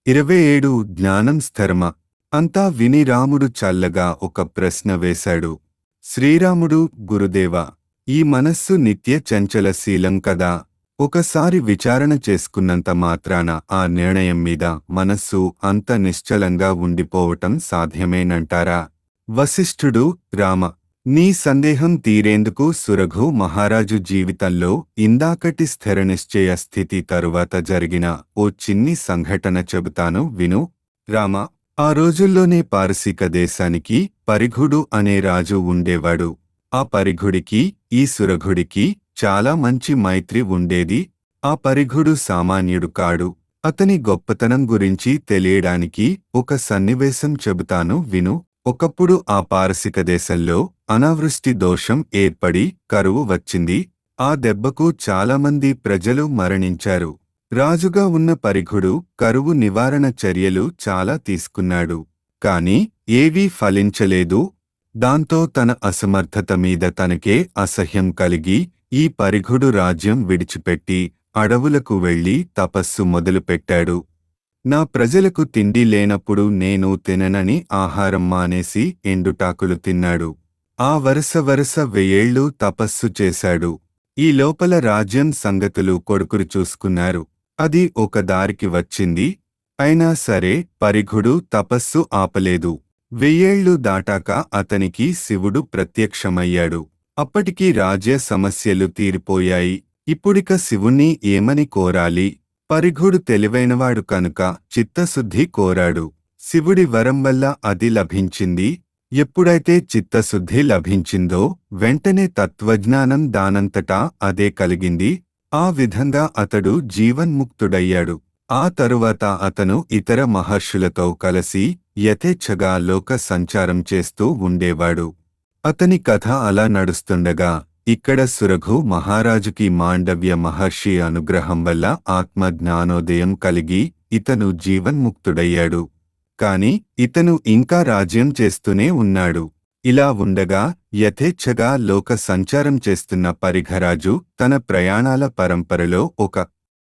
ఇరవై ఏడు జ్ఞానం స్థిరమ అంతా విని రాముడు చల్లగా ఒక ప్రశ్న వేశాడు శ్రీరాముడు గురుదేవ ఈ మనస్సు నిత్య చంచలశీలం కదా ఒకసారి విచారణ చేసుకున్నంత మాత్రాన ఆ నిర్ణయం మీద మనస్సు అంత నిశ్చలంగా ఉండిపోవటం సాధ్యమేనంటారా వశిష్ఠుడు రామ నీ సందేహం తీరేందుకు సురఘు మహారాజు జీవితంలో ఇందాకటి స్థిర నిశ్చయ స్థితి తరువాత జరిగిన ఓ చిన్ని సంఘటన చెబుతాను విను రామ ఆ రోజుల్లోనే పారసీక దేశానికి పరిఘుడు అనే రాజు ఉండేవాడు ఆ పరిఘుడికి ఈ సురఘుడికి చాలా మంచి మైత్రి ఉండేది ఆ పరిఘుడు సామాన్యుడు కాడు అతని గొప్పతనం గురించి తెలియడానికి ఒక సన్నివేశం చెబుతాను విను ఒకప్పుడు ఆ పారసిక దేశంలో అనావృష్టి దోషం ఏర్పడి కరువు వచ్చింది ఆ దెబ్బకు చాలామంది ప్రజలు మరణించారు రాజుగా ఉన్న పరిఘుడు కరువు నివారణ చర్యలు చాలా తీసుకున్నాడు కాని ఏవీ ఫలించలేదు దాంతో తన అసమర్థత మీద తనకే అసహ్యం కలిగి ఈ పరిఘుడు రాజ్యం విడిచిపెట్టి అడవులకు వెళ్లి తపస్సు మొదలుపెట్టాడు నా ప్రజలకు తిండి లేనప్పుడు నేను తిననని ఆహారం మానేసి ఎండుటాకులు తిన్నాడు ఆ వరుస వరుస వెయ్యేళ్లు తపస్సు చేశాడు ఈ లోపల రాజ్యం సంగతులు కొడుకురు చూసుకున్నారు అది ఒక దారికి వచ్చింది అయినా సరే పరిఘుడు తపస్సు ఆపలేదు వెయ్యేళ్లు దాటాక అతనికి శివుడు ప్రత్యక్షమయ్యాడు అప్పటికి రాజ్య సమస్యలు తీరిపోయాయి ఇప్పుడిక శివుణ్ణి ఏమని కోరాలి పరిఘుడు తెలివైనవాడు కనుక చిత్తశుద్ధి కోరాడు శివుడి వరం వల్ల అది లభించింది ఎప్పుడైతే చిత్తశుద్ధి లభించిందో వెంటనే తత్వజ్ఞానం దానంతటా అదే కలిగింది ఆ విధంగా అతడు జీవన్ముక్తుడయ్యాడు ఆ తరువాత అతను ఇతర మహర్షులతో కలిసి యథేచ్ఛగా లోక సంచారం చేస్తూ ఉండేవాడు అతని కథ అలా నడుస్తుండగా ఇక్కడ సురఘు మహారాజుకి మాండవ్య మహర్షి అనుగ్రహం వల్ల ఆత్మ జ్ఞానోదయం కలిగి ఇతను జీవన్ముక్తుడయ్యాడు కాని ఇతను ఇంకా రాజ్యం చేస్తూనే ఉన్నాడు ఇలా ఉండగా యథేచ్ఛగా లోక సంచారం చేస్తున్న పరిఘరాజు తన ప్రయాణాల పరంపరలో ఒక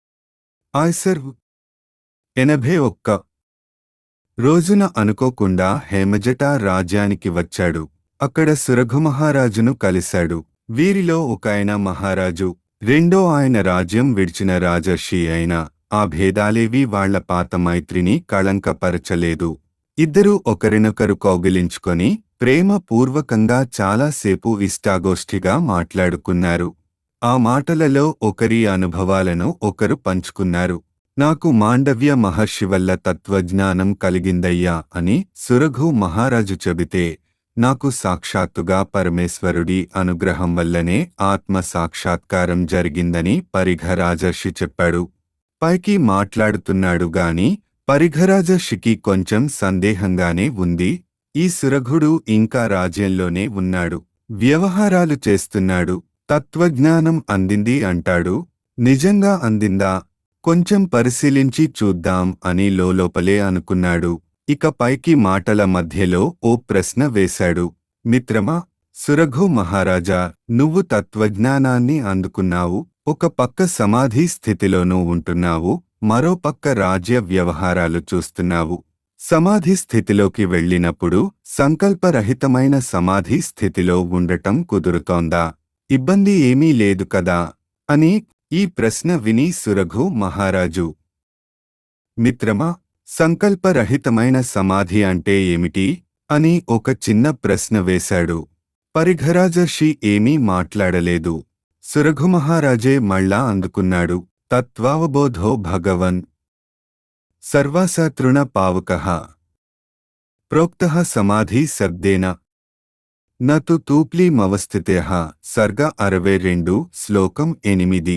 ఆయ్సర్ ఎనభై ఒక్క రోజున అనుకోకుండా హేమజట రాజ్యానికి వచ్చాడు అక్కడ సురఘు మహారాజును కలిశాడు వీరిలో ఒక ఆయన మహారాజు రెండో ఆయన రాజ్యం విడిచిన రాజర్షి అయిన ఆ భేదాలేవి వాళ్ల పాత మైత్రిని కళంకపరచలేదు ఇద్దరూ ఒకరినొకరు కౌగిలించుకొని ప్రేమ పూర్వకంగా చాలాసేపు ఇష్టాగోష్ఠిగా మాట్లాడుకున్నారు ఆ మాటలలో ఒకరి అనుభవాలను ఒకరు పంచుకున్నారు నాకు మాండవ్య మహర్షి వల్ల తత్వజ్ఞానం కలిగిందయ్యా అని సురఘు మహారాజు చెబితే నాకు సాక్షాత్తుగా పరమేశ్వరుడి అనుగ్రహం వల్లనే ఆత్మ సాక్షాత్కారం జరిగిందని పరిఘరాజర్షి చెప్పాడు పైకి మాట్లాడుతున్నాడు గాని పరిఘరాజర్షికి కొంచెం సందేహంగానే ఉంది ఈ సురఘుడు ఇంకా రాజ్యంలోనే ఉన్నాడు వ్యవహారాలు చేస్తున్నాడు తత్వజ్ఞానం అందింది అంటాడు నిజంగా అందిందా కొంచెం పరిశీలించి చూద్దాం అని లోలోపలే అనుకున్నాడు ఇక పైకి మాటల మధ్యలో ఓ ప్రశ్న వేశాడు మిత్రమా సురఘు మహారాజా నువ్వు తత్వజ్ఞానాన్ని అందుకున్నావు ఒక పక్క సమాధి స్థితిలోనూ ఉంటున్నావు మరో పక్క రాజ్య వ్యవహారాలు చూస్తున్నావు సమాధి స్థితిలోకి వెళ్ళినప్పుడు సంకల్పరహితమైన సమాధి స్థితిలో ఉండటం కుదురుతోందా ఇబ్బంది ఏమీ లేదు కదా అని ఈ ప్రశ్న విని సురఘు మహారాజు మిత్రమా సంకల్పరహితమైన సమాధి అంటే ఏమిటి అని ఒక చిన్న ప్రశ్న వేశాడు పరిఘరాజర్షి ఏమీ మాట్లాడలేదు సురఘు మహారాజే మళ్ళా అందుకున్నాడు తత్వావబోధో భగవన్ సర్వాసతృణ పావక ప్రోక్త సమాధి శబ్దేన నతు తూప్లీమవస్థితే సర్గ అరవై రెండు శ్లోకం ఎనిమిది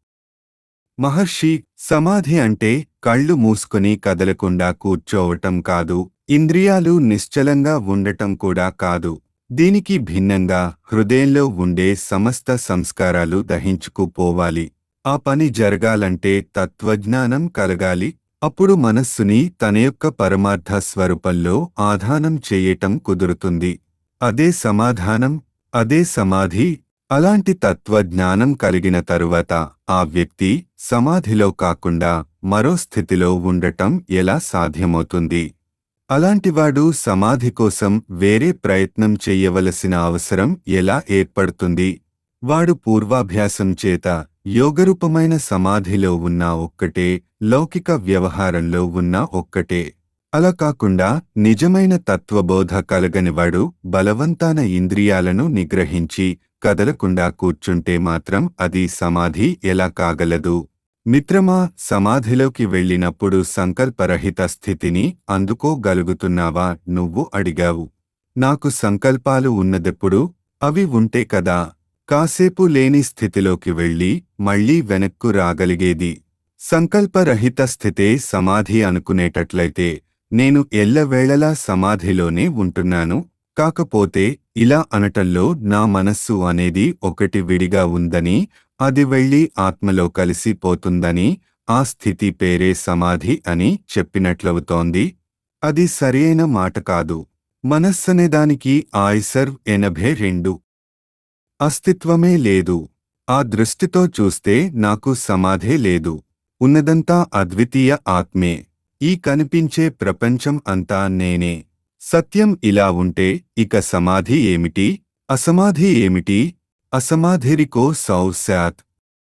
మహర్షి సమాధి అంటే కళ్ళు మూసుకుని కదలకుండా కూర్చోవటం కాదు ఇంద్రియాలు నిశ్చలంగా ఉండటం కూడా కాదు దీనికి భిన్నంగా హృదయంలో ఉండే సమస్త సంస్కారాలు దహించుకుపోవాలి ఆ పని జరగాలంటే తత్వజ్ఞానం కలగాలి అప్పుడు మనస్సుని తన యొక్క పరమార్థ స్వరూపంలో ఆధానం చేయటం కుదురుతుంది అదే సమాధానం అదే సమాధి అలాంటి తత్వజ్ఞానం కలిగిన తరువాత ఆ వ్యక్తి సమాధిలో కాకుండా మరో స్థితిలో ఉండటం ఎలా సాధ్యమవుతుంది అలాంటివాడు సమాధి కోసం వేరే ప్రయత్నం చెయ్యవలసిన అవసరం ఎలా ఏర్పడుతుంది వాడు పూర్వాభ్యాసం చేత యోగరూపమైన సమాధిలో ఉన్న ఒక్కటే లౌకిక వ్యవహారంలో ఉన్న ఒక్కటే అలా కాకుండా నిజమైన తత్వబోధ కలగనివాడు బలవంతాన ఇంద్రియాలను నిగ్రహించి కదలకుండా కూర్చుంటే మాత్రం అది సమాధి ఎలా కాగలదు మిత్రమా సమాధిలోకి వెళ్ళినప్పుడు సంకల్పరహిత స్థితిని అందుకోగలుగుతున్నావా నువ్వు అడిగావు నాకు సంకల్పాలు ఉన్నదెప్పుడు అవి ఉంటే కదా కాసేపు లేని స్థితిలోకి వెళ్ళి మళ్ళీ వెనక్కు రాగలిగేది సంకల్పరహిత స్థితే సమాధి అనుకునేటట్లయితే నేను ఎల్లవేళలా సమాధిలోనే ఉంటున్నాను కాకపోతే ఇలా అనటంలో నా మనస్సు అనేది ఒకటి విడిగా ఉందని అది వెళ్ళి ఆత్మలో కలిసిపోతుందని ఆ స్థితి పేరే సమాధి అని చెప్పినట్లవుతోంది అది సరియైన మాట కాదు మనస్సనేదానికి ఆయిసర్వ్ ఎనభై రెండు అస్తిత్వమే లేదు ఆ దృష్టితో చూస్తే నాకు సమాధే లేదు ఉన్నదంతా అద్వితీయ ఆత్మే ఈ కనిపించే ప్రపంచం అంతా నేనే సత్యం ఇలా ఉంటే ఇక సమాధి ఏమిటి అసమాధి ఏమిటి అసమాధిరికో సౌ స్యాత్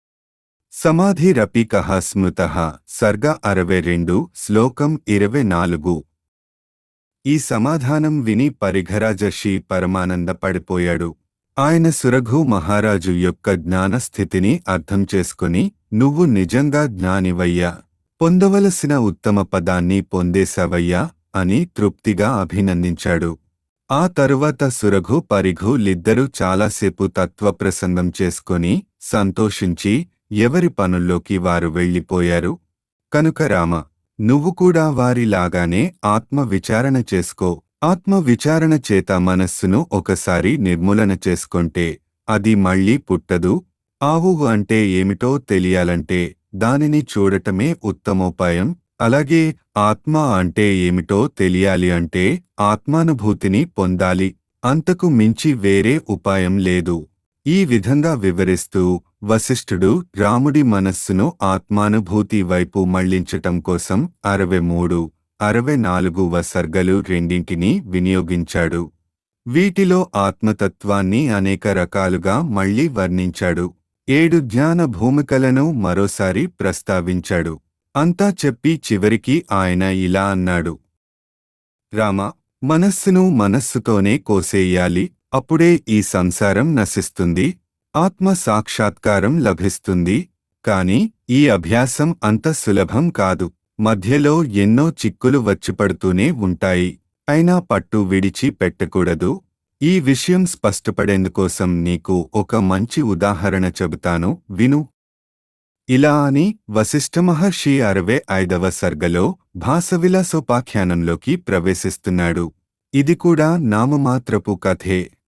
సమాధిరపి కహ స్మృత సర్గ అరవై రెండు శ్లోకం ఇరవై నాలుగు ఈ సమాధానం విని పరిఘరాజర్షి పరమానంద పడిపోయాడు ఆయన సురఘు మహారాజు యొక్క జ్ఞాన స్థితిని అర్థం చేసుకుని నువ్వు నిజంగా జ్ఞానివయ్యా పొందవలసిన ఉత్తమ పదాన్ని పొందేశావయ్యా అని తృప్తిగా అభినందించాడు ఆ తరువాత సురఘు పరిఘు లిద్దరూ చాలాసేపు తత్వప్రసంగం చేసుకొని సంతోషించి ఎవరి పనుల్లోకి వారు వెళ్ళిపోయారు కనుక రామ నువ్వు కూడా వారిలాగానే ఆత్మ విచారణ చేసుకో ఆత్మ విచారణ చేత మనస్సును ఒకసారి నిర్మూలన చేసుకొంటే అది మళ్ళీ పుట్టదు ఆవు అంటే ఏమిటో తెలియాలంటే దానిని చూడటమే ఉత్తమోపాయం అలాగే ఆత్మ అంటే ఏమిటో తెలియాలి అంటే ఆత్మానుభూతిని పొందాలి అంతకు మించి వేరే ఉపాయం లేదు ఈ విధంగా వివరిస్తూ వశిష్ఠుడు రాముడి మనస్సును ఆత్మానుభూతి వైపు మళ్లించటం కోసం అరవై మూడు అరవై నాలుగు వసర్గలు రెండింటినీ వినియోగించాడు వీటిలో ఆత్మతత్వాన్ని అనేక రకాలుగా మళ్లీ వర్ణించాడు ఏడు జ్ఞాన భూమికలను మరోసారి ప్రస్తావించాడు అంతా చెప్పి చివరికి ఆయన ఇలా అన్నాడు రామ మనస్సును మనస్సుతోనే కోసేయాలి అప్పుడే ఈ సంసారం నశిస్తుంది ఆత్మ సాక్షాత్కారం లభిస్తుంది కాని ఈ అభ్యాసం అంత సులభం కాదు మధ్యలో ఎన్నో చిక్కులు వచ్చిపడుతూనే ఉంటాయి అయినా పట్టు విడిచి పెట్టకూడదు ఈ విషయం స్పష్టపడేందుకోసం నీకు ఒక మంచి ఉదాహరణ చెబుతాను విను ఇలా అని వశిష్ఠ మహర్షి అరవై ఐదవ సర్గలో భాసవిలాసోపాఖ్యానంలోకి ప్రవేశిస్తున్నాడు ఇది కూడా నామమాత్రపు కథే